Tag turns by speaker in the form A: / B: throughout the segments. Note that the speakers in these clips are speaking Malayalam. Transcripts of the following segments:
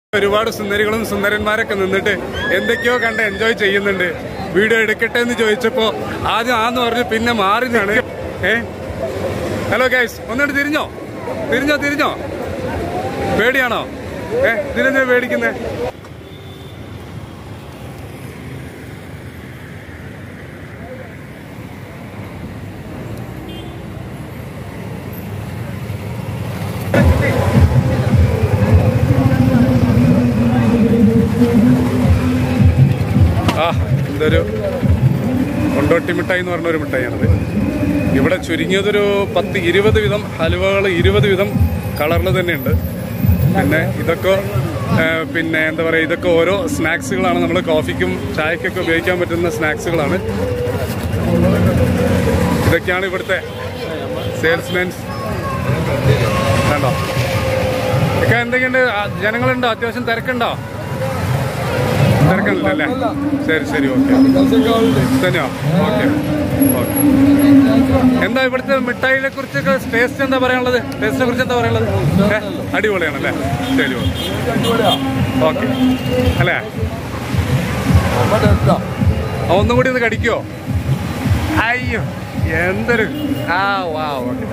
A: ഒരുപാട് സുന്ദരികളും സുന്ദരന്മാരൊക്കെ നിന്നിട്ട് എന്തൊക്കെയോ കണ്ട് എൻജോയ് ചെയ്യുന്നുണ്ട് വീഡിയോ എടുക്കട്ടെ എന്ന് ചോദിച്ചപ്പോ ആദ്യം ആന്ന് പറഞ്ഞു പിന്നെ മാറി നിന്നാണ് ഏ ഹലോ ഗൈസ് ഒന്നിട്ട് തിരിഞ്ഞോ തിരിഞ്ഞോ തിരിഞ്ഞോ പേടിയാണോ ഏ ഇതിനെന്താ പേടിക്കുന്നേ ആ ഇതൊരു കൊണ്ടോട്ടി മിഠായി എന്ന് പറഞ്ഞ ഒരു മിഠായിയാണത് ഇവിടെ ചുരുങ്ങിയതൊരു പത്ത് ഇരുപത് വിധം ഹലുവകൾ ഇരുപത് വിധം കളറിൽ തന്നെയുണ്ട് പിന്നെ ഇതൊക്കെ ആ, പിന്നെ എന്താ പറയുക ഇതൊക്കെ ഓരോ സ്നാക്സുകളാണ് നമ്മൾ കോഫിക്കും ചായക്കൊക്കെ ഉപയോഗിക്കാൻ പറ്റുന്ന സ്നാക്സുകളാണ് ഇതൊക്കെയാണ് ഇവിടുത്തെ സെയിൽസ്മെൻസ് വേണ്ടോ ഒക്കെ എന്തൊക്കെയുണ്ട് ആ, ജനങ്ങളുണ്ടോ അത്യാവശ്യം തിരക്കുണ്ടോ തിരക്കുന്നില്ലല്ലേ ശരി ശരി ഓക്കെ തന്നെയോ ഓക്കെ ഓക്കെ എന്താ ഇവിടുത്തെ മിഠായിനെ കുറിച്ചൊക്കെ ടേസ്റ്റ് എന്താ പറയാനുള്ളത് ടേസ്റ്റിനെ കുറിച്ച് എന്താ പറയാനുള്ളത് ഏ, അടിപൊളിയാണല്ലേ ശരി ഓക്കെ ഓക്കെ അല്ലേ ആ, ഒന്നും കൂടി ഒന്ന് കടിക്കോ അയ്യോ എന്തൊരു ആ വാ ഓക്കെ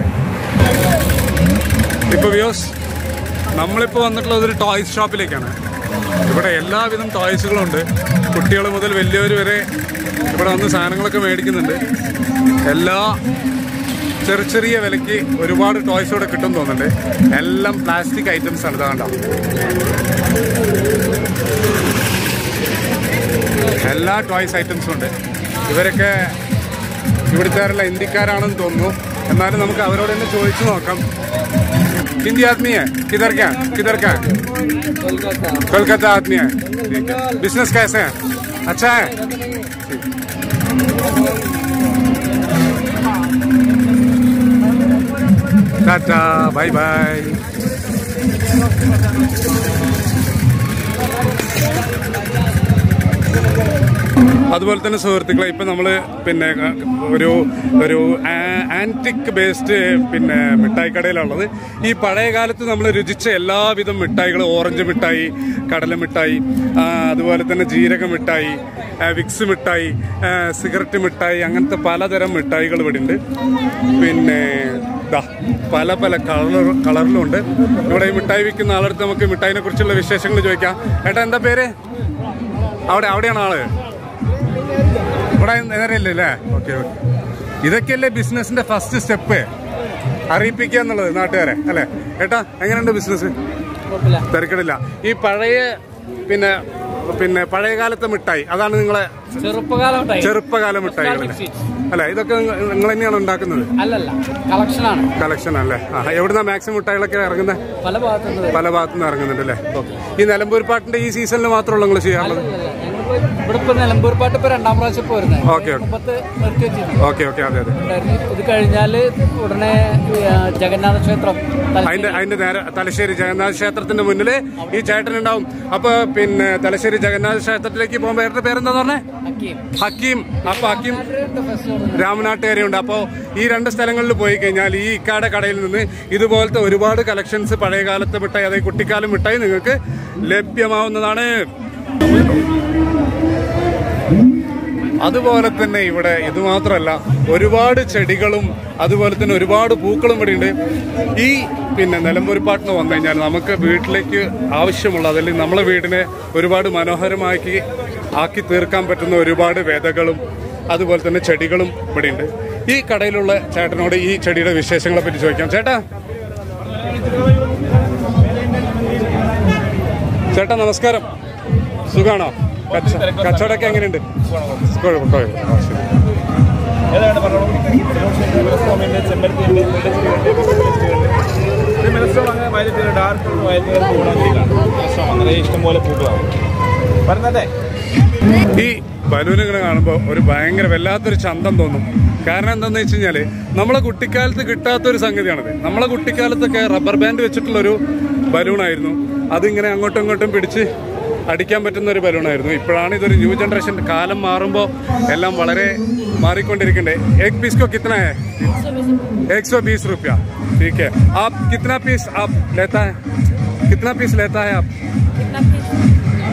A: ഇപ്പൊ വ്യൂസ് നമ്മളിപ്പോൾ വന്നിട്ടുള്ളത് ഒരു ടോയ്സ് ഷോപ്പിലേക്കാണ് ഇവിടെ എല്ലാവിധം ടോയ്സുകളും ഉണ്ട് കുട്ടികൾ മുതൽ വലിയവർ വരെ ഇവിടെ വന്ന് സാധനങ്ങളൊക്കെ മേടിക്കുന്നുണ്ട് എല്ലാ ചെറിയ ചെറിയ വിലയ്ക്ക് ഒരുപാട് ടോയ്സ് ഇവിടെ കിട്ടും തോന്നുന്നുണ്ട് എല്ലാം പ്ലാസ്റ്റിക് ഐറ്റംസ് ആണ് ഇതാണ്ട എല്ലാ ടോയ്സ് ഐറ്റംസും ഉണ്ട് ഇവരൊക്കെ ഇവിടുത്തെ ഇന്ത്യക്കാരാണെന്ന് തോന്നുന്നു എന്നാലും നമുക്ക് അവരോട് തന്നെ ചോദിച്ചു നോക്കാം हिंदी आदमी है किधर क्या किधर का है? कोलकाता आदमी है ठीक है बिजनेस कैसे है अच्छा है टाटा बाय बाय അതുപോലെ തന്നെ സുഹൃത്തുക്കളെ ഇപ്പൊ നമ്മള് പിന്നെ ഒരു ഒരു ആന്റിക് ബേസ്ഡ് പിന്നെ മിഠായി കടയിലുള്ളത് ഈ പഴയ കാലത്ത് നമ്മൾ രുചിച്ച എല്ലാവിധ മിഠായികളും ഓറഞ്ച് മിഠായി കടല മിഠായി ആ, അതുപോലെ തന്നെ ജീരക മിഠായി ആ, വിക്സ് മിഠായി ആ, സിഗരറ്റ് മിഠായി അങ്ങനത്തെ പലതരം മിഠായികൾ ഇവിടെ ഉണ്ട് പിന്നെ ദാ പല പല കളർ കളറിലുണ്ട് ഇവിടെ ഈ മിഠായി വിൽക്കുന്ന ആളടുത്ത് നമുക്ക് മിഠായിനെ കുറിച്ചുള്ള വിശേഷങ്ങൾ ചോദിക്കാം ഏട്ടാ എന്താ പേര് അവിടെ അവിടെയാണ് ആള് ഇവിടെ നേരെയല്ലേ അല്ലേ ഓക്കെ ഓക്കെ ഇതൊക്കെയല്ലേ ബിസിനസിന്റെ ഫസ്റ്റ് സ്റ്റെപ്പ് അറിയിപ്പിക്കുക എന്നുള്ളത് നാട്ടുകാരെ അല്ലേ ഏട്ടാ എങ്ങനെയുണ്ട് ബിസിനസ് തിരക്കിടില്ല ഈ പഴയ പിന്നെ പിന്നെ പഴയ കാലത്തെ മിഠായി അതാണ് നിങ്ങളെ
B: ചെറുപ്പകാലം ഉണ്ടായി
A: ചെറുപ്പകാല മിഠായികളല്ലേ അല്ലെ ഇതൊക്കെ നിങ്ങൾ തന്നെയാണ് ഉണ്ടാക്കുന്നത്
B: അല്ലല്ല കളക്ഷനാണ്
A: കളക്ഷൻ അല്ലേ ആ എവിടുന്ന മാക്സിമം മിഠായികളൊക്കെ ഇറങ്ങുന്നത്
B: പല ഭാഗത്തുനിന്ന്
A: പല ഭാഗത്തുനിന്ന് ഇറങ്ങുന്നുണ്ട് അല്ലേ ഓക്കെ ഈ നിലമ്പൂർ പാട്ടിന്റെ ഈ സീസണിൽ മാത്രമുള്ള നിങ്ങൾ ചെയ്യാറുള്ളത്
B: ഞങ്ങളിപ്പോ ഇവിടെ ഇപ്പൊ നിലമ്പൂർ പാട്ട് ഇപ്പൊ രണ്ടാം പ്രാവശ്യം ഇപ്പൊ വരുന്നത്
A: ഓക്കെ ഓക്കെ
B: മുമ്പത്ത് നിർത്തി വെച്ചിരുന്നു
A: ഓക്കെ ഓക്കെ അതെ അതെ
B: ഉണ്ടായിരുന്നു. ഇത് കഴിഞ്ഞാല് ഉടനെ ഈ, ആ, ജഗന്നാഥ ക്ഷേത്രം തലശ്ശേരി
A: അതിന്റെ അതിന്റെ നേരെ തലശ്ശേരി ജഗന്നാഥ ക്ഷേത്രത്തിന്റെ മുന്നില് ഈ ചേട്ടൻ ഉണ്ടാവും അപ്പൊ പിന്നെ തലശ്ശേരി ജഗന്നാഥ ക്ഷേത്രത്തിലേക്ക് പോകുമ്പോ ഏട്ടന്റെ പേരെന്താന്ന് പറഞ്ഞേ
B: ഹക്കീം.
A: ഹക്കീം അപ്പൊ ഹക്കീം
B: രണ്ട് festival ഉണ്ട്.
A: രാമനാട്ടുകാരുണ്ട് അപ്പോൾ ഈ രണ്ട് സ്ഥലങ്ങളിൽ പോയി കഴിഞ്ഞാൽ ഈ ഇക്കാടെ കടയിൽ നിന്ന് ഇതുപോലത്തെ ഒരുപാട് കളക്ഷൻസ് പഴയ കാലത്തെ മിഠായി അതായത് കുട്ടിക്കാലം മിഠായി നിങ്ങൾക്ക് ലഭ്യമാവുന്നതാണ് അതുപോലെ തന്നെ ഇവിടെ ഇത് മാത്രമല്ല ഒരുപാട് ചെടികളും അതുപോലെ തന്നെ ഒരുപാട് പൂക്കളും ഇവിടെ ഉണ്ട് ഈ പിന്നെ നിലമ്പൂർ പാട്ടിന് വന്നു കഴിഞ്ഞാൽ നമുക്ക് വീട്ടിലേക്ക് ആവശ്യമുള്ള അതല്ലെങ്കിൽ നമ്മളെ വീടിനെ ഒരുപാട് മനോഹരമാക്കി ആക്കി തീർക്കാൻ പറ്റുന്ന ഒരുപാട് വിതകളും അതുപോലെ തന്നെ ചെടികളും ഇവിടെ ഉണ്ട് ഈ കടയിലുള്ള ചേട്ടനോട് ഈ ചെടിയുടെ വിശേഷങ്ങളെ പറ്റി ചോദിക്കാം ചേട്ടാ ചേട്ടാ നമസ്കാരം സുഖാണോ കച്ച- കച്ചവടമൊക്കെ എങ്ങനെയുണ്ട് കുഴപ്പം- കുഴപ്പം. ആ, ശരി.
C: ഏതാണ് പറഞ്ഞോളൂ മെലസ്ട്രോമിന്റെ ചെമ്പരത്തിയുണ്ട് ഇത് മെലസ്ട്രോം അങ്ങനെ വയലറ്റ് ഡാർക്ക് വയലറ്റ് പൂളാണ് മെലസ്ട്രോം അങ്ങനെ ഇഷ്ടംപോലെ പൂക്കളാണ് പറഞ്ഞതേ
A: ഈ ബലൂനുകൾ കാണുമ്പോൾ ഒരു ഭയങ്കര വല്ലാത്തൊരു ചന്തം തോന്നും കാരണം എന്താണെന്ന് വെച്ച് കഴിഞ്ഞാൽ നമ്മളെ കുട്ടിക്കാലത്ത് കിട്ടാത്തൊരു സംഗതിയാണത് നമ്മളെ കുട്ടിക്കാലത്തൊക്കെ റബ്ബർ ബാൻഡ് വെച്ചിട്ടുള്ളൊരു ബലൂണായിരുന്നു അതിങ്ങനെ അങ്ങോട്ടും ഇങ്ങോട്ടും പിടിച്ച് അടിക്കാൻ പറ്റുന്ന ഒരു ബലൂണായിരുന്നു ഇപ്പോഴാണ് ഇതൊരു ന്യൂ ജനറേഷൻ കാലം മാറുമ്പോൾ എല്ലാം വളരെ മാറിക്കൊണ്ടിരിക്കണ്ടേ एक पीस को कितना है एक सौ बीस रुपया ठीक है आप कितना पीस आप लेता है कितना पीस लेता है आप
D: कितना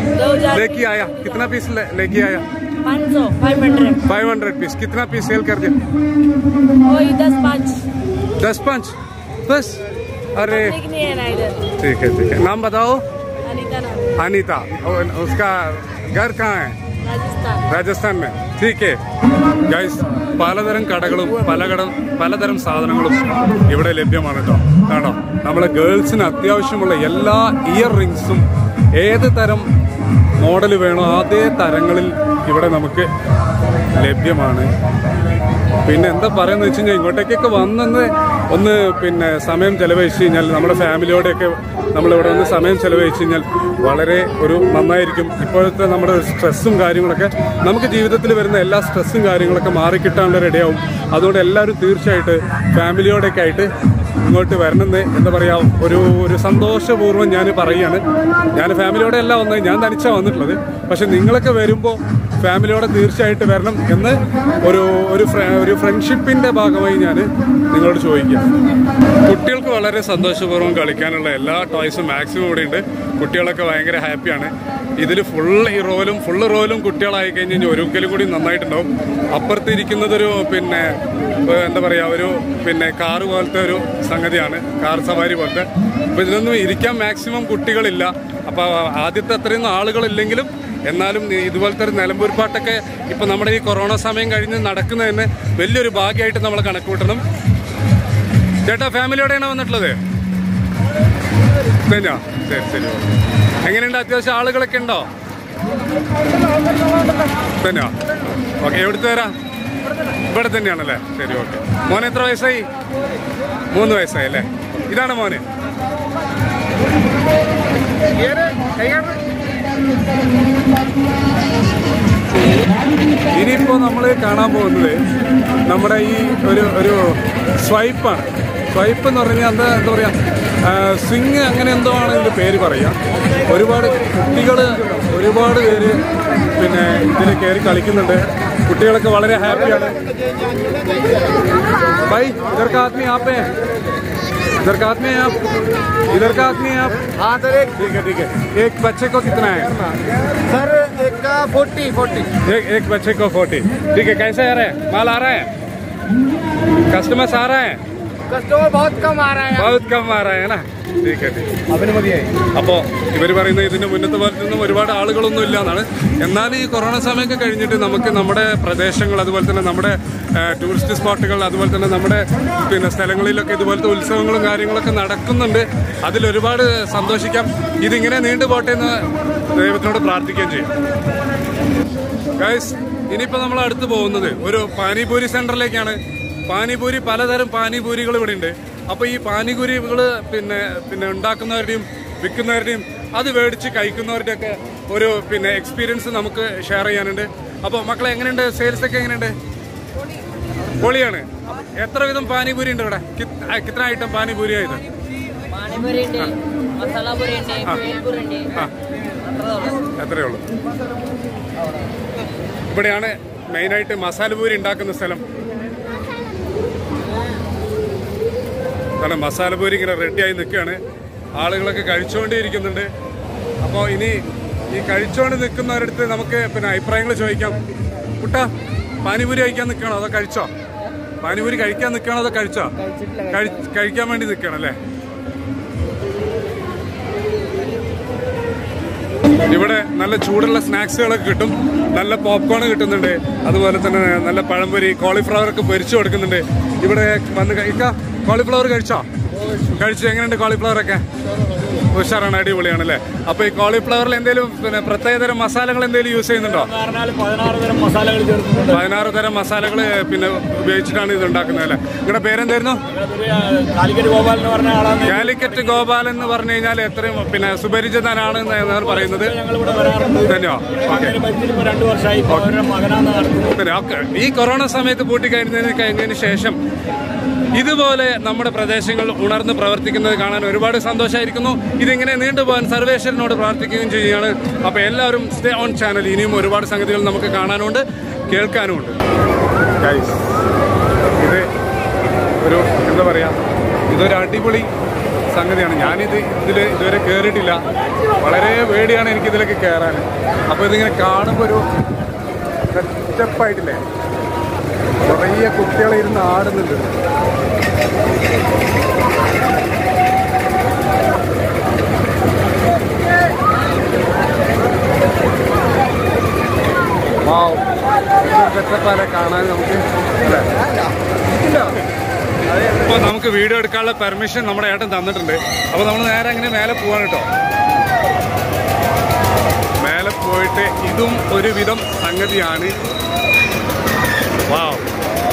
D: दो हजार
A: लेके आया कितना पीस ले, लेके आया
D: पाँच सौ फाइव हंड्रेड
A: 500 पीस कितना पीस सेल कर दिया
D: वही दस पाँच
A: दस पाँच बस अरे
D: ठीक नहीं है ना इधर
A: ठीक है ठीक है नाम बताओ
D: अनिता नाम
A: अनीता और उसका घर कहाँ है
D: राजस्थान
A: രാജസ്ഥാൻ മേ ടീക്ക് ഗൈസ് പലതരം കടകളും പലകടം പലതരം സാധനങ്ങളും ഇവിടെ ലഭ്യമാണ് കേട്ടോ കാണോ നമ്മളെ ഗേൾസിന് അത്യാവശ്യമുള്ള എല്ലാ ഇയർ റിങ്സും ഏത് തരം മോഡൽ വേണോ അതേ തരങ്ങളിൽ ഇവിടെ നമുക്ക് ലഭ്യമാണ് പിന്നെ എന്താ പറയുന്നത് വെച്ച് കഴിഞ്ഞാൽ ഇങ്ങോട്ടേക്കൊക്കെ വന്നെന്ന് ഒന്ന് പിന്നെ സമയം ചെലവഴിച്ച് കഴിഞ്ഞാൽ നമ്മുടെ ഫാമിലിയോടെയൊക്കെ നമ്മളിവിടെ ഒന്ന് സമയം ചെലവഴിച്ച് കഴിഞ്ഞാൽ വളരെ ഒരു നന്നായിരിക്കും ഇപ്പോഴത്തെ നമ്മുടെ ഒരു സ്ട്രെസ്സും കാര്യങ്ങളൊക്കെ നമുക്ക് ജീവിതത്തിൽ വരുന്ന എല്ലാ സ്ട്രെസ്സും കാര്യങ്ങളൊക്കെ മാറിക്കിട്ടാനുള്ള റെഡിയാവും അതുകൊണ്ട് എല്ലാവരും തീർച്ചയായിട്ട് ഫാമിലിയോടെയൊക്കെ ആയിട്ട് ഇങ്ങോട്ട് വരണമെന്ന് എന്താ പറയുക ഒരു ഒരു സന്തോഷപൂർവ്വം ഞാൻ പറയുകയാണ് ഞാൻ ഫാമിലിയോടെ അല്ല വന്നത് ഞാൻ തനിച്ചാണ് വന്നിട്ടുള്ളത് പക്ഷെ നിങ്ങളൊക്കെ വരുമ്പോൾ ഫാമിലിയോടെ തീർച്ചയായിട്ട് വരണം എന്ന് ഒരു ഒരു ഫ്ര- ഒരു ഫ്രണ്ട്ഷിപ്പിന്റെ ഭാഗമായി ഞാൻ നിങ്ങളോട് ചോദിക്കാം കുട്ടികൾക്ക് വളരെ സന്തോഷപൂർവ്വം കളിക്കാനുള്ള എല്ലാ ടോയ്സും മാക്സിമം ഇവിടെ ഉണ്ട് കുട്ടികളൊക്കെ ഭയങ്കര ഹാപ്പിയാണ് ഇതിൽ ഫുൾ ഈ റോലും ഫുള്ള് റോലും കുട്ടികളായി കഴിഞ്ഞ് കഴിഞ്ഞാൽ ഒരിക്കലും കൂടി നന്നായിട്ടുണ്ടാവും അപ്പുറത്ത് ഇരിക്കുന്നതൊരു പിന്നെ ഏഹ്, എന്താ പറയുക ഒരു പിന്നെ കാറ് പോലത്തെ ഒരു സംഗതിയാണ് കാർ സവാരി പോലത്തെ അപ്പോൾ ഇതിലൊന്നും ഇരിക്കാൻ മാക്സിമം കുട്ടികളില്ല അപ്പോൾ ആദ്യത്തെ അത്രയൊന്നും ആളുകളില്ലെങ്കിലും എന്നാലും ഈ ഇതുപോലത്തെ ഒരു നിലമ്പൂർ പാട്ടൊക്കെ ഇപ്പൊ നമ്മുടെ ഈ കൊറോണ സമയം കഴിഞ്ഞ് നടക്കുന്നതന്നെ വലിയൊരു ഭാഗ്യമായിട്ട് നമ്മൾ കണക്ക് കൂട്ടണം ചേട്ടാ ഫാമിലിയോടെയാണ് വന്നിട്ടുള്ളത് തന്നെയാ ശരി ശരി എങ്ങനെയുണ്ട് അത്യാവശ്യം ആളുകളൊക്കെ ഉണ്ടോ തന്നെയാ ഓക്കെ എവിടുത്തെ വരാം ഇവിടെ തന്നെയാണല്ലേ ശരി ഓക്കെ മോനെ എത്ര വയസ്സായി മൂന്ന് വയസ്സായി അല്ലേ ഇതാണ് മോന് ഇനിയിപ്പോൾ നമ്മൾ കാണാൻ പോകുന്നത് നമ്മുടെ ഈ ഒരു ഒരു സ്വൈപ്പാണ് സ്വൈപ്പ് എന്ന് പറഞ്ഞാൽ എന്താ എന്താ പറയുക സ്വിങ് അങ്ങനെ എന്തോ ആണ് ഇതിൻ്റെ പേര് പറയുക ഒരുപാട് കുട്ടികൾ ഒരുപാട് പേര് പിന്നെ ഇതിൽ കയറി കളിക്കുന്നുണ്ട് കുട്ടികളൊക്കെ വളരെ ഹാപ്പിയാണ് भाई इधर का आदमी आप हैं इधर का आदमी हैं आप इधर का आदमी हैं आप हाँ सर एक ठीक है ठीक है एक बच्चे को कितना है
E: सर एक का फोर्टी फोर्टी
A: एक एक बच्चे को फोर्टी ठीक है कैसे आ रहा है माल आ रहा है कस्टमर्स आ रहा है
E: कस्टमर बहुत कम आ रहा है
A: बहुत कम आ रहा है ना ठीक है ठीक है
E: अभी मതിയായി
A: അപ്പോൾ ഇവർ പറയുന്ന ഇതിന്റെ മുന്നത്തെ പോലത്തൊന്നും ഒരുപാട് ആളുകളൊന്നും ഇല്ല എന്നാണ് എന്നാൽ ഈ കൊറോണ സമയമൊക്കെ കഴിഞ്ഞിട്ട് നമുക്ക് നമ്മുടെ പ്രദേശങ്ങൾ അതുപോലെ തന്നെ നമ്മുടെ ടൂറിസ്റ്റ് സ്പോട്ടുകൾ അതുപോലെ തന്നെ നമ്മുടെ പിന്നെ സ്ഥലങ്ങളിലൊക്കെ ഇതുപോലത്തെ ഉത്സവങ്ങളും കാര്യങ്ങളൊക്കെ നടക്കുന്നുണ്ട് അതിൽ ഒരുപാട് സന്തോഷിക്കാം ഇതിങ്ങനെ നീണ്ടു പോട്ടെ എന്ന് ദൈവത്തിനോട് പ്രാർത്ഥിക്കുകയും ചെയ്യും ഗൈസ് ഇനിയിപ്പോൾ നമ്മൾ അടുത്ത് പോകുന്നത് ഒരു പാനിപൂരി സെന്ററിലേക്കാണ് പാനിപൂരി പലതരം പാനിപൂരികൾ ഇവിടെ ഉണ്ട് അപ്പോൾ ഈ പാനിപൂരികൾ പിന്നെ പിന്നെ ഉണ്ടാക്കുന്നവരുടെയും വിൽക്കുന്നവരുടെയും അത് മേടിച്ച് കഴിക്കുന്നവരുടെയൊക്കെ ഒരു പിന്നെ എക്സ്പീരിയൻസ് നമുക്ക് ഷെയർ ചെയ്യാനുണ്ട് അപ്പോൾ മക്കളെ എങ്ങനെയുണ്ട് സെയിൽസ് ഒക്കെ എങ്ങനെയുണ്ട് പൊളിയാണ് എത്ര വിധം പാനിപൂരി ഉണ്ട് ഇവിടെ കിത്- ആ, കിത്ര ഐറ്റം പാനിപൂരി ആയത്
D: പാനിപൂരി ഉണ്ട് മസാല പൂരി ഉണ്ട് പേൽപൂരി ഉണ്ട്
A: ആ അത്രയേ ഉള്ളൂ ഇവിടെയാണ് മെയിനായിട്ട് മസാലപൂരി ഉണ്ടാക്കുന്ന സ്ഥലം കാരണം മസാലപൂരി ഇങ്ങനെ റെഡിയായി നിൽക്കുകയാണ് ആളുകളൊക്കെ കഴിച്ചുകൊണ്ടേയിരിക്കുന്നുണ്ട് അപ്പോൾ ഇനി ഈ കഴിച്ചുകൊണ്ട് നിൽക്കുന്നവരടുത്ത് നമുക്ക് പിന്നെ അഭിപ്രായങ്ങൾ ചോദിക്കാം കുട്ടാ പാനിപൂരി കഴിക്കാൻ നിൽക്കണോ അതോ കഴിച്ചോ പാനിപൂരി കഴിക്കാൻ നിൽക്കണോ അതോ കഴിച്ചോ കഴി- കഴിക്കാൻ വേണ്ടി നിൽക്കണം അല്ലേ ഇവിടെ നല്ല ചൂടുള്ള സ്നാക്സുകളൊക്കെ കിട്ടും നല്ല പോപ്കോൺ കിട്ടുന്നുണ്ട് അതുപോലെ തന്നെ നല്ല പഴംപൊരി കോളിഫ്ലവർ ഒക്കെ പൊരിച്ചു കൊടുക്കുന്നുണ്ട് ഇവിടെ വന്ന് കഴിക്ക കോളിഫ്ലവർ കഴിച്ചോ കഴിച്ചു എങ്ങനെയുണ്ട് കോളിഫ്ലവർ ഒക്കെ ഉഷാറാണ് അടിപൊളിയാണ് അല്ലേ അപ്പൊ ഈ കോളിഫ്ലവറിൽ എന്തെങ്കിലും പിന്നെ പ്രത്യേകതരം മസാലകൾ എന്തെങ്കിലും യൂസ് ചെയ്യുന്നുണ്ടോ
C: പറഞ്ഞാൽ പതിനാറ് തരം മസാലകൾ ചേർക്കുന്നുണ്ട്
A: പതിനാറ് തരം മസാലകൾ പിന്നെ ഉപയോഗിച്ചിട്ടാണ് ഇത് ഉണ്ടാക്കുന്നത് അല്ലേ നിങ്ങളുടെ പേരെന്തായിരുന്നു
C: ഇതിനകത്തൊരു കാലിക്കറ്റ് ഗോപാൽ എന്ന് പറഞ്ഞ ആളാണ്
A: കാലിക്കറ്റ് ഗോപാലൻ എന്ന് പറഞ്ഞു കഴിഞ്ഞാൽ എത്രയും പിന്നെ സുപരിചിതനാണ് എന്നാണ് പറയുന്നത്
C: ഞങ്ങൾ ഇവിടെ വരാറുണ്ട്
A: ധന്യവാദം ഓക്കെ
C: അങ്ങനെ പരിചയം ഇപ്പൊ രണ്ടു വർഷമായി ഇപ്പൊ അവരുടെ മകനാണ് നടത്തുന്നത്
A: പിന്നെ ഓക്കെ ഈ കൊറോണ സമയത്ത് പൂട്ടിക്കഴിഞ്ഞതിന് കഴിഞ്ഞതിന് ശേഷം ഇതുപോലെ നമ്മുടെ പ്രദേശങ്ങൾ ഉണർന്ന് പ്രവർത്തിക്കുന്നത് കാണാൻ ഒരുപാട് സന്തോഷമായിരിക്കുന്നു ഇതിങ്ങനെ നീണ്ടുപോകാൻ സർവേശ്വരനോട് പ്രാർത്ഥിക്കുകയും ചെയ്യുകയാണ് അപ്പോൾ എല്ലാവരും സ്റ്റേ ഓൺ ചാനൽ ഇനിയും ഒരുപാട് സംഗതികൾ നമുക്ക് കാണാനുണ്ട് കേൾക്കാനുമുണ്ട് Guys, ഇത് ഒരു എന്താ പറയുക ഇതൊരു അടിപൊളി സംഗതിയാണ് ഞാനിത് ഇതിൽ ഇതുവരെ കയറിയിട്ടില്ല വളരെ പേടിയാണ് എനിക്ക് ഇതിലേക്ക് കയറാൻ അപ്പോൾ ഇതിങ്ങനെ കാണുമ്പോൾ ഒരു സെറ്റപ്പായിട്ടില്ലേ കുറേ കുട്ടികളെ ഇരുന്ന് ആടുന്നുണ്ട് വാവ് സെറ്റപ്പാലെ കാണാൻ നമുക്ക് അല്ലേ ഇല്ല അപ്പോൾ നമുക്ക് വീഡിയോ എടുക്കാനുള്ള പെർമിഷൻ നമ്മുടെ ഏട്ടൻ തന്നിട്ടുണ്ട് അപ്പോൾ നമ്മൾ നേരെ അങ്ങനെ മേലെ പോവാൻ കേട്ടോ മേലെ പോയിട്ട് ഇതും ഒരുവിധം സംഗതിയാണ് വാവ്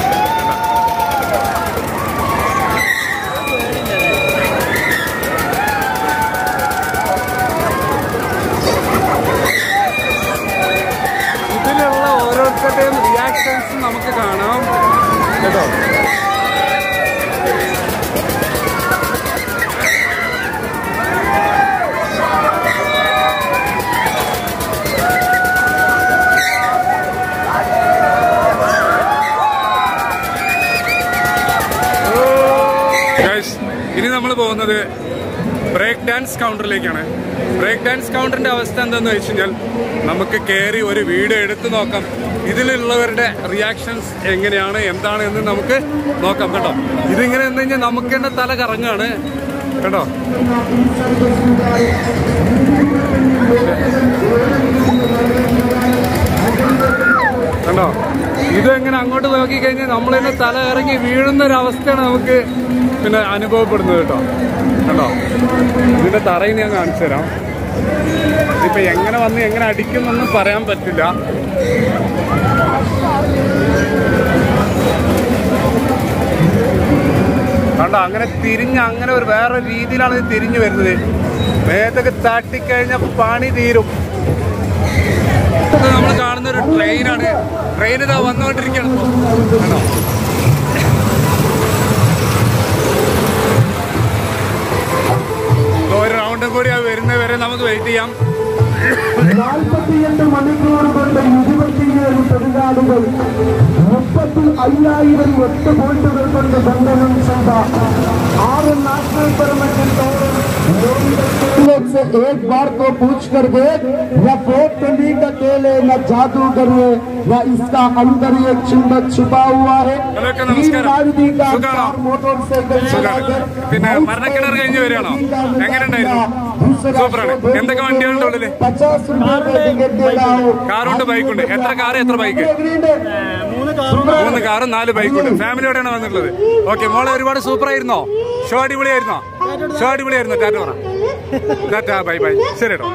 A: ഇതിലുള്ള ഓരോരുത്തരുടെയും റിയാക്ഷൻസ് നമുക്ക് കാണാം കേട്ടോ ഗൈസ് ഇനി നമ്മൾ പോകുന്നത് ബ്രേക്ക് ഡാൻസ് കൗണ്ടറിലേക്കാണ് ബ്രേക്ക് ഡാൻസ് കൗണ്ടറിന്റെ അവസ്ഥ എന്താന്ന് വെച്ച് കഴിഞ്ഞാൽ നമുക്ക് കയറി ഒരു വീഡിയോ എടുത്തു നോക്കാം ഇതിലുള്ളവരുടെ റിയാക്ഷൻസ് എങ്ങനെയാണ് എന്താണ് എന്ന് നമുക്ക് നോക്കാം കേട്ടോ ഇതിങ്ങനെ എന്ന് കഴിഞ്ഞാൽ നമുക്ക് തന്നെ തല കറങ്ങാണ് കേട്ടോ കണ്ടോ ഇതെങ്ങനെ അങ്ങോട്ട് നോക്കി കഴിഞ്ഞാൽ നമ്മൾ തന്നെ തല ഇറങ്ങി വീഴുന്ന ഒരു അവസ്ഥയാണ് നമുക്ക് പിന്നെ അനുഭവപ്പെടുന്നത് കേട്ടോ കണ്ടോ ഇതിന്റെ തറയിൽ ഞാൻ കാണിച്ചു തരാം ഇപ്പൊ എങ്ങനെ വന്ന് എങ്ങനെ അടിക്കുമെന്നൊന്നും പറയാൻ പറ്റില്ല കണ്ടോ അങ്ങനെ തിരിഞ്ഞ് അങ്ങനെ ഒരു വേറെ രീതിയിലാണ് ഇത് തിരിഞ്ഞു വരുന്നത് മേത്തൊക്കെ തട്ടിക്കഴിഞ്ഞാൽ പണി തീരും ഇത് നമ്മൾ കാണുന്ന ഒരു ട്രെയിനാണ് ട്രെയിൻ ഇതാ വന്നുകൊണ്ടിരിക്കുകയാണ് ഇപ്പോ. കണ്ടോ ഇപ്പൊ ഒരു റൗണ്ടും കൂടി അത് വരുന്നവരെ നമുക്ക് വെയിറ്റ് ചെയ്യാം
F: നാൽപ്പത്തിയെട്ട് മണിക്കൂർ കൊണ്ട് ഇരുപത്തിയേഴ് തൊഴിലാളികൾ മുപ്പത്തി അയ്യായിരം എട്ട് വോട്ടുകൾ കൊണ്ട് ബന്ധനം ചെയ്ത ആറ് നാഷണൽ പെർമിറ്റോളം से एक बार तो पूछ कर देख न वोट ली का खेल है न जादूगर है न इसका अंदर एक चुंबक छुपा हुआ है
A: ഹലോ ഒക്കെ
F: तीन
A: നമസ്കാരം
F: मारुति का
A: സുഖാണോ
F: चार मोटरसाइकिल
A: സുഖാണ്
F: चलाकर
A: പിന്നെ മരണക്കിണർ കഴിഞ്ഞ് വരികയാണോ എങ്ങനെയുണ്ടായിരുന്നു സൂപ്പറാണ് എന്തൊക്കെ വണ്ടികളുണ്ട് ഉള്ളില്
F: पचास रुपए का टिकट दे रहा हूँ
A: കാറുണ്ട് ബൈക്കുണ്ട് എത്ര കാറ് എത്ര ബൈക്ക് മൂന്ന് കാറും നാല് ബൈക്കുണ്ട് ഫാമിലിയോടെയാണ് വന്നിട്ടുള്ളത് ഓക്കെ മോളെ ഒരുപാട് സൂപ്പർ ആയിരുന്നോ ഷോ അടിപൊളിയായിരുന്നോ ഷോ അടിപൊളിയായിരുന്നോ ടാറ്റ പറ ടാറ്റ ബൈ ബൈ ശരി കേട്ടോ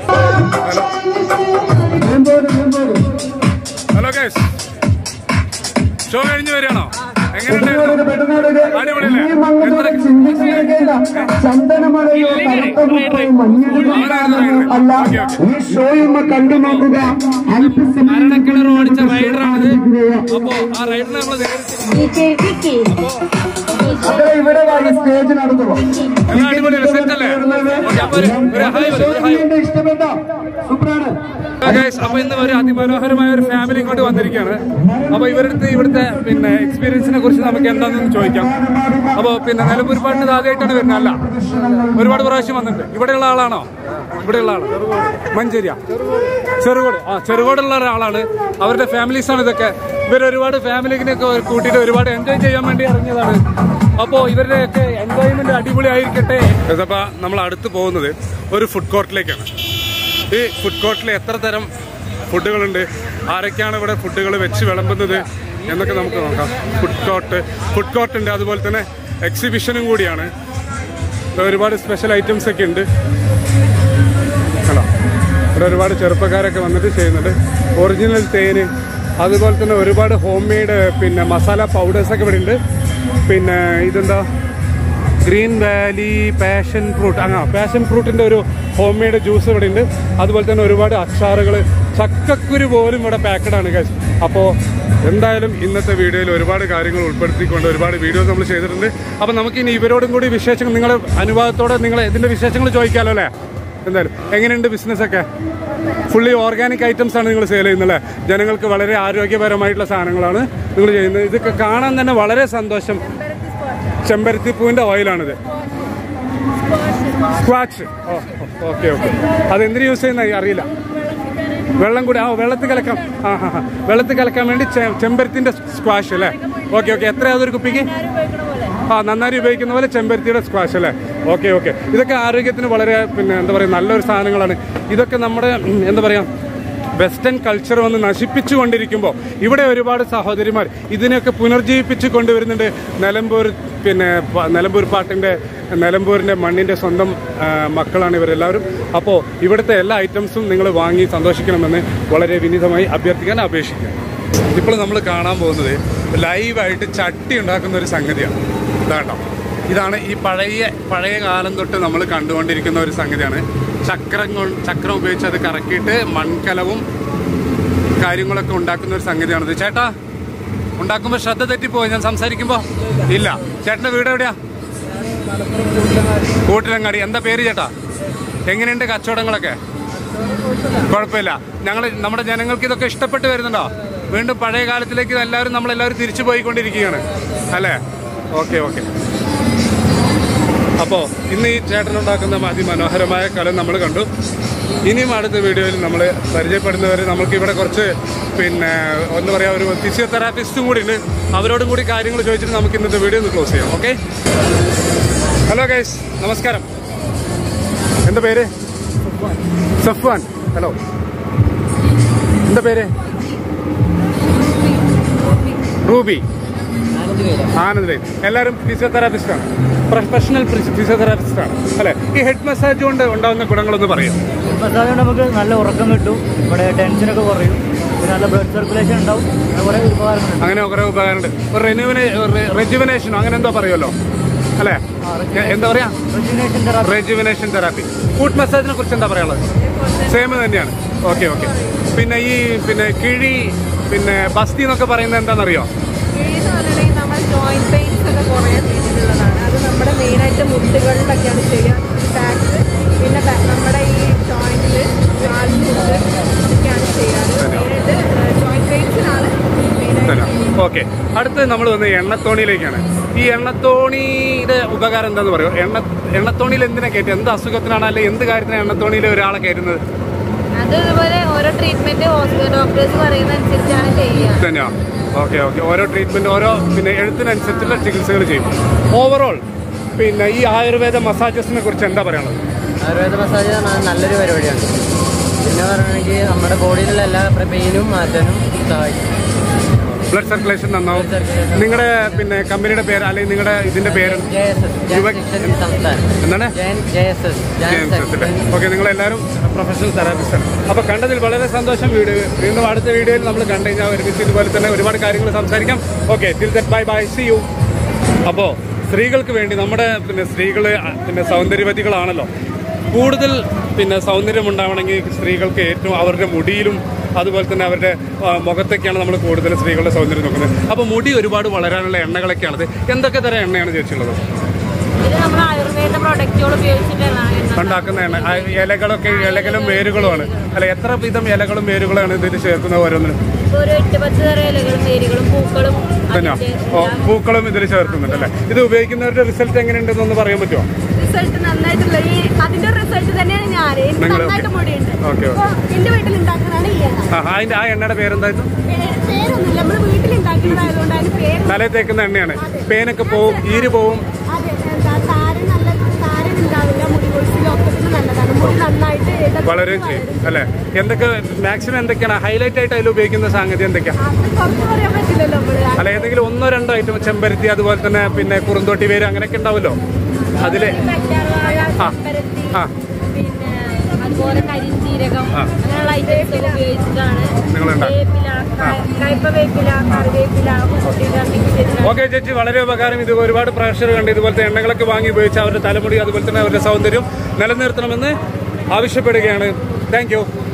A: ഹലോ ഗൈസ് ഷോ കഴിഞ്ഞ് വരികയാണോ എങ്ങനെയുണ്ടായിരുന്നു അടിപൊളിയല്ലേ എത്ര
F: ചന്ദനമഴയോ കറുത്ത മുട്ടയോ മഞ്ഞിടുന്നോ അല്ല ഈ ഷോയുമ്മ കണ്ടു നോക്കുക
A: മരണക്കിണർ ഓടിച്ച റൈഡറാണിത് അപ്പോ ആ റൈഡറിനെ നമ്മൾ നേരിട്ട്
F: അതെ ഇവിടെ വാ, ഈ സ്റ്റേജ് നടന്നു
A: എല്ലാം അടിപൊളിയല്ലേ സെറ്റ് അല്ലേ ഓക്കെ അപ്പൊ ഒരു ഒരു ഹായ് പറയൂ, ഒരു ഹായ്
F: ഇഷ്ടപ്പെട്ട സൂപ്പറാണ്
A: ഗൈസ് അപ്പൊ ഇന്ന് ഒരു അതിമനോഹരമായ ഒരു ഫാമിലി ഇങ്ങോട്ട് വന്നിരിക്കുകയാണ് അപ്പൊ ഇവരുടെ ഇവിടുത്തെ പിന്നെ എക്സ്പീരിയൻസിനെ കുറിച്ച് നമുക്ക് എന്താണെന്ന് ചോദിക്കാം അപ്പൊ പിന്നെ നിലമ്പൂർ പാട്ടിന് ആദ്യമായിട്ടാണ് വരുന്നത് അല്ല ഒരുപാട് പ്രാവശ്യം വന്നിട്ടുണ്ട് ഇവിടെയുള്ള ആളാണോ ഇവിടെയുള്ള ആളാണ് മഞ്ചേരിയ ചെറുകോട് ആ ചെറുകോടുള്ള ഒരാളാണ് അവരുടെ ഫാമിലീസ് ആണ് ഇതൊക്കെ ഇവർ ഒരുപാട് ഫാമിലിനെയൊക്കെ കൂട്ടിയിട്ട് ഒരുപാട് എൻജോയ് ചെയ്യാൻ വേണ്ടി ഇറങ്ങിയതാണ് അപ്പോൾ ഇവരുടെയൊക്കെ എൻജോയ്മെന്റ് അടിപൊളി ആയിരിക്കട്ടെ അപ്പൊ നമ്മൾ അടുത്ത് പോകുന്നത് ഒരു ഫുഡ് കോർട്ടിലേക്കാണ് ഈ ഫുഡ് കോർട്ടിൽ എത്ര തരം ഫുഡുകളുണ്ട് ആരൊക്കെയാണ് ഇവിടെ ഫുഡുകൾ വെച്ച് വിളമ്പുന്നത് എന്നൊക്കെ നമുക്ക് നോക്കാം ഫുഡ് കോർട്ട് ഫുഡ് കോർട്ട് ഉണ്ട് അതുപോലെ തന്നെ എക്സിബിഷനും കൂടിയാണ് ഇവിടെ ഒരുപാട് സ്പെഷ്യൽ ഐറ്റംസ് ഒക്കെ ഉണ്ട് കണ്ടോ ഇവിടെ ഒരുപാട് ചെറുപ്പക്കാരൊക്കെ വന്നിട്ട് ചെയ്യുന്നുണ്ട് ഒറിജിനൽ തേന് അതുപോലെ തന്നെ ഒരുപാട് ഹോം മെയ്ഡ് പിന്നെ മസാല പൗഡേഴ്സൊക്കെ ഇവിടെ ഉണ്ട് പിന്നെ ഇതെന്താ ഗ്രീൻ വാലി പാഷൻ ഫ്രൂട്ട് ആ പാഷൻ ഫ്രൂട്ടിന്റെ ഒരു ഹോം മെയ്ഡ് ജ്യൂസ് ഇവിടെ ഉണ്ട് അതുപോലെ തന്നെ ഒരുപാട് അച്ചാറുകൾ ചക്കക്കുരു പോലും ഇവിടെ പാക്കഡ് ആണ് guys. അപ്പോൾ എന്തായാലും ഇന്നത്തെ വീഡിയോയിൽ ഒരുപാട് കാര്യങ്ങൾ ഉൾപ്പെടുത്തിക്കൊണ്ട് ഒരുപാട് വീഡിയോസ് നമ്മൾ ചെയ്തിട്ടുണ്ട് അപ്പോൾ നമുക്ക് ഇനി ഇവരോടും കൂടി വിശേഷങ്ങൾ നിങ്ങളുടെ അനുഭവത്തോടെ നിങ്ങൾ ഇതിന്റെ വിശേഷങ്ങൾ ചോദിക്കാമല്ലോ അല്ലേ എന്തായാലും എങ്ങനെയുണ്ട് ബിസിനസ്സൊക്കെ ഫുള്ളി ഓർഗാനിക് ഐറ്റംസ് ആണ് നിങ്ങൾ സെയിൽ ചെയ്യുന്നത് അല്ലേ ജനങ്ങൾക്ക് വളരെ ആരോഗ്യപരമായിട്ടുള്ള സാധനങ്ങളാണ് നിങ്ങൾ ചെയ്യുന്നത് ഇതൊക്കെ കാണാൻ തന്നെ വളരെ സന്തോഷം ചെമ്പരത്തിപ്പൂവിൻ്റെ ഓയിലാണിത് സ്ക്വാച്ച് ഓ ഓക്കെ ഓക്കെ അത് എന്തിനു യൂസ് ചെയ്യുന്ന അറിയില്ല വെള്ളം കൂടി ആ വെള്ളത്തിൽ കലക്കാം ആ ഹാ ഹാ വെള്ളത്തിൽ കലക്കാൻ വേണ്ടി ചെ- ചെമ്പരത്തിന്റെ സ്ക്വാഷ് അല്ലേ ഓക്കെ ഓക്കെ എത്രയാ അതൊരു കുപ്പിക്ക് ആ നന്നായി ഉപയോഗിക്കുന്ന പോലെ ചെമ്പരത്തിയുടെ സ്ക്വാഷ് അല്ലേ ഓക്കെ ഓക്കെ ഇതൊക്കെ ആരോഗ്യത്തിന് വളരെ പിന്നെ എന്താ പറയുക നല്ലൊരു സാധനങ്ങളാണ് ഇതൊക്കെ നമ്മുടെ ഉം, എന്താ പറയുക വെസ്റ്റേൺ കൾച്ചർ വന്ന് നശിപ്പിച്ചു കൊണ്ടിരിക്കുമ്പോൾ ഇവിടെ ഒരുപാട് സഹോദരിമാർ ഇതിനെയൊക്കെ പുനർജീവിപ്പിച്ച് കൊണ്ടുവരുന്നുണ്ട് നിലമ്പൂർ പിന്നെ പ- നിലമ്പൂർ പാട്ടിൻ്റെ നിലമ്പൂരിൻ്റെ മണ്ണിൻ്റെ സ്വന്തം ആ, മക്കളാണ് ഇവരെല്ലാവരും അപ്പോൾ ഇവിടുത്തെ എല്ലാ ഐറ്റംസും നിങ്ങൾ വാങ്ങി സന്തോഷിക്കണമെന്ന് വളരെ വിനീതമായി അഭ്യർത്ഥിക്കാൻ അപേക്ഷിക്കുക ഇപ്പോൾ നമ്മൾ കാണാൻ പോകുന്നത് ലൈവായിട്ട് ചട്ടി ഉണ്ടാക്കുന്ന ഒരു സംഗതിയാണ് ഇതാട്ടോ ഇതാണ് ഈ പഴയ പഴയ കാലം തൊട്ട് നമ്മൾ കണ്ടുകൊണ്ടിരിക്കുന്ന ഒരു സംഗതിയാണ് ചക്രം കൊണ്ട് ചക്രം ഉപയോഗിച്ച് അത് കറക്കിയിട്ട് മൺകലവും കാര്യങ്ങളൊക്കെ ഉണ്ടാക്കുന്ന ഒരു സംഗതിയാണിത് ചേട്ടാ ഉണ്ടാക്കുമ്പോൾ ശ്രദ്ധ തെറ്റിപ്പോയി ഞാൻ സംസാരിക്കുമ്പോൾ ഇല്ല ചേട്ടൻ്റെ വീട് എവിടെയാ കൂട്ടിലങ്ങാടി എന്താ പേര് ചേട്ടാ എങ്ങനെയുണ്ട് കച്ചവടങ്ങളൊക്കെ കുഴപ്പമില്ല ഞങ്ങൾ നമ്മുടെ ജനങ്ങൾക്ക് ഇതൊക്കെ ഇഷ്ടപ്പെട്ട് വരുന്നുണ്ടോ വീണ്ടും പഴയ കാലത്തിലേക്ക് എല്ലാവരും നമ്മളെല്ലാവരും തിരിച്ചു പോയിക്കൊണ്ടിരിക്കുകയാണ് അല്ലേ ഓക്കെ ഓക്കെ അപ്പോൾ ഇന്ന് ഈ ചേട്ടനുണ്ടാക്കുന്ന അതിമനോഹരമായ കലം നമ്മൾ കണ്ടു ഇനിയും അടുത്ത വീഡിയോയിൽ നമ്മൾ പരിചയപ്പെടുന്നവർ നമുക്ക് ഇവിടെ കുറച്ച് പിന്നെ എന്താ പറയുക ഒരു ഫിസിയോതെറാപ്പിസ്റ്റും കൂടി ഉണ്ട് അവരോടും കൂടി കാര്യങ്ങൾ ചോദിച്ചിട്ട് നമുക്ക് ഇന്നത്തെ വീഡിയോ ഒന്ന് ക്ലോസ് ചെയ്യാം ഓക്കെ ഹലോ ഗൈസ് നമസ്കാരം എന്താ പേര് സഫ്വാൻ ഹലോ എന്താ പേര് റൂബി ആനന്ദ് വൈദ്യ എല്ലാവരും ഫിസിയോതെറാപ്പിസ്റ്റ് ആണ് പ്രൊഫഷണൽ ഫിസിയോതെറാപ്പിസ്റ്റ് ആണ് അല്ലെ ഈ ഹെഡ് മസാജ് കൊണ്ട് ഉണ്ടാകുന്ന ഗുണങ്ങളൊന്ന് പറയും
B: മസാജ് കൊണ്ട് നമുക്ക് നല്ല ഉറക്കം കിട്ടും ഇവിടെ ടെൻഷനൊക്കെ കുറയും പിന്നെ നല്ല ബ്ലഡ് സർക്കുലേഷൻ ഉണ്ടാവും അങ്ങനെ കുറേ ഉപകാരങ്ങളുണ്ട്
A: അങ്ങനെ കുറെ ഉപകാരമുണ്ട് ഒരു റെനുവിനെ റെജുവിനേഷനോ അങ്ങനെ എന്തോ പറയുമല്ലോ അല്ലേ എ- എന്താ പറയാ
B: rejuvenation therapy
A: rejuvenation therapy food മസാജിനെ കുറിച്ച് എന്താ പറയാനുള്ളത് സെയിം തന്നെയാണ് ഓക്കെ ഓക്കെ പിന്നെ ഈ പിന്നെ കിഴി പിന്നെ ബസ്തി എന്നൊക്കെ പറയുന്നത് എന്താണെന്നറിയോ
G: എന്ന് പറഞ്ഞിട്ടുണ്ടെങ്കിൽ നമ്മൾ ജോയിന്റ് പെയിൻസ് ഒക്കെ കുറയാൻ വേണ്ടിയിട്ടുള്ളതാണ് അത് നമ്മുടെ മെയിനായിട്ട് മുട്ടുകളിലൊക്കെയാണ് ചെയ്യുക ബാക്ക് പിന്നെ back നമ്മുടെ ഈ ജോയിന്റിൽ കാൽമുട്ട് ഒക്കെയാണ് ചെയ്യാറ് മെയിനായിട്ട് ജോയിന്റ് പെയിൻസിനാണ് മെയിനായിട്ട്
A: ഓക്കെ അടുത്ത് നമ്മൾ വന്ന് എണ്ണത്തോണിയിലേക്കാണ് ഈ എണ്ണത്തോണിയുടെ ഉപകാരം എന്താന്ന് പറയുമോ എണ്ണ എണ്ണത്തോണിയിൽ എന്തിനാ കയറ്റുക എന്ത് അസുഖത്തിനാണ് അല്ലെങ്കിൽ എന്ത് കാര്യത്തിനാണ് എണ്ണത്തോണിയിൽ ഒരാളെ കയറ്റുന്നത്
G: അത് ഇതുപോലെ ഓരോ ട്രീറ്റ്മെന്റ് ഹോസ്പിറ്റൽ ഡോക്ടേഴ്സ് പറയുന്ന അനുസരിച്ചാണ് ചെയ്യുക
A: തന്നെയാ ഓക്കെ ഓക്കെ ഓരോ ട്രീറ്റ്മെന്റ് ഓരോ പിന്നെ എഴുത്തിനനുസരിച്ചുള്ള ചികിത്സകൾ ചെയ്യും ഓവറോൾ പിന്നെ ഈ ആയുർവേദ മസാജസിനെ കുറിച്ച് എന്താ പറയാനുള്ളത്
B: ആയുർവേദ മസാജ് നല്ലൊരു പരിപാടിയാണ് പിന്നെ പറയുകയാണെങ്കിൽ നമ്മുടെ ബോഡിയിലുള്ള എല്ലാ പെയിനും മാറ്റാനും സഹായിക്കും
A: ബ്ലഡ് സർക്കുലേഷൻ നന്നാവും നിങ്ങളുടെ പിന്നെ കമ്പനിയുടെ പേര് അല്ലെങ്കിൽ നിങ്ങളുടെ ഇതിന്റെ പേര്
B: ജെ എസ് എസ്
A: യുവ-
B: സംസ്ഥാനം
A: എന്താണ്
B: ജെ എസ് എസ്
A: ഓക്കെ നിങ്ങൾ എല്ലാവരും പ്രൊഫഷണൽ തെറാപ്പിസ്റ്റ് ആണ് അപ്പൊ കണ്ടതിൽ വളരെ സന്തോഷം വീഡിയോ വീണ്ടും അടുത്ത വീഡിയോയിൽ നമ്മൾ കണ്ടു കഴിഞ്ഞാൽ ഒരുമിച്ച് ഇതുപോലെ തന്നെ ഒരുപാട് കാര്യങ്ങൾ സംസാരിക്കാം okay till that bye bye see you അപ്പോൾ സ്ത്രീകൾക്ക് വേണ്ടി നമ്മുടെ പിന്നെ സ്ത്രീകൾ പിന്നെ സൗന്ദര്യവതികളാണല്ലോ കൂടുതൽ പിന്നെ സൗന്ദര്യം ഉണ്ടാവണമെങ്കിൽ സ്ത്രീകൾക്ക് ഏറ്റവും അവരുടെ മുടിയിലും അതുപോലെ തന്നെ അവരുടെ ആ, മുഖത്തൊക്കെയാണ് നമ്മൾ കൂടുതൽ സ്ത്രീകളുടെ സൗന്ദര്യം നോക്കുന്നത് അപ്പോൾ മുടി ഒരുപാട് വളരാനുള്ള എണ്ണകളൊക്കെയാണത് എന്തൊക്കെ തരം എണ്ണയാണ് ചേച്ചിയുള്ളത്
G: ഇത് നമ്മൾ ആയുർവേദ പ്രൊഡക്റ്റുകൾ ഉപയോഗിച്ചിട്ടുള്ള എണ്ണ
A: ഉണ്ടാക്കുന്ന എണ്ണ ആ ഇലകളൊക്കെ ഇലകളും വേരുകളുമാണ് അല്ല എത്ര വിധം ഇലകളും വേരുകളാണ് ഇതിൽ ചേർക്കുന്നത് ഓരോന്നിനും
G: ഇപ്പൊ ഒരു എട്ട് പത്ത് തരം ഇലകളും വേരുകളും പൂക്കളും
A: തന്നെയോ
G: അതിന്റെ
A: ഓ പൂക്കളും ഇതിൽ ചേർക്കുന്നുണ്ട് അല്ലേ ഇത് ഉപയോഗിക്കുന്നവരുടെ റിസൾട്ട് എങ്ങനെയുണ്ടെന്നൊന്ന് പറയാൻ പറ്റുമോ
G: റിസൾട്ട് നന്നായിട്ടുള്ള ഈ അതിന്റെ റിസൾട്ട് തന്നെയാണ് ഞാൻ എനിക്ക്
A: നിങ്ങള്
G: നന്നായിട്ട്
A: okay.
G: മുടിയുണ്ട്
A: Okay, okay.
G: അപ്പൊ എന്റെ വീട്ടിൽ ഉണ്ടാക്കുന്നതാണ് ഈ എണ്ണ
A: ആ അതിന്റെ ആ എണ്ണയുടെ പേരെന്തായിരുന്നു
G: പേ- പേരൊന്നുമില്ല നമ്മൾ വീട്ടിൽ ഉണ്ടാക്കുന്നതായതുകൊണ്ട് അതിന് പേര്
A: തലയിൽ തേക്കുന്ന എണ്ണയാണ് പേനൊക്കെ പോവും ഈര് പോവും
G: അതെ എന്താ താരൻ നല്ല താരൻ ഉണ്ടാവില്ല മുടി കൊഴിച്ചിലും ഒക്കെ നല്ലതാണ് മുടി നന്നായിട്ട് ഇടത്
A: വളരുകയും ചെയ്യും അല്ലേ എന്തൊക്കെ മാക്സിമം എന്തൊക്കെയാണ് ഹൈലൈറ്റ് ആയിട്ട് അതിൽ ഉപയോഗിക്കുന്ന സംഗതി എന്തൊക്കെയാ
G: അത് പുറത്ത് പറയാൻ പറ്റില്ലല്ലോ നമ്മള്
A: അല്ല ഏതെങ്കിലും ഒന്നോ രണ്ടോ ഐറ്റം ചെമ്പരത്തി അതുപോലെ തന്നെ പിന്നെ കുറുന്തോട്ടി വേര് അങ്ങനെയൊക്കെ ഉണ്ടാവുമല്ലോ അതില്
G: കറ്റാർവാഴ
A: ആ.
G: ചെമ്പരത്തി
A: ആ.
G: പിന്നെ അതുപോലെ കരിഞ്ചീരകം
A: ആ.
G: അങ്ങനെയുള്ള ഐറ്റംസ് ഉപയോഗിച്ചിട്ടാണ്
A: നിങ്ങളുണ്ടാക്കും.
G: വേപ്പില ക- കയ്പ വേപ്പില കറിവേപ്പില ഒക്കെ കൂട്ടിയിട്ടാണ് മിക്സ് ചെയ്തിട്ടാണ്
A: ഓക്കെ ചേച്ചി വളരെ ഉപകാരം ഇത് ഒരുപാട് പ്രേക്ഷകർ കണ്ട് ഇതുപോലത്തെ എണ്ണകളൊക്കെ വാങ്ങി ഉപയോഗിച്ച് അവരുടെ തലമുടി അതുപോലെ തന്നെ അവരുടെ സൗന്ദര്യം നിലനിർത്തണമെന്ന് ആവശ്യപ്പെടുകയാണ് താങ്ക് യു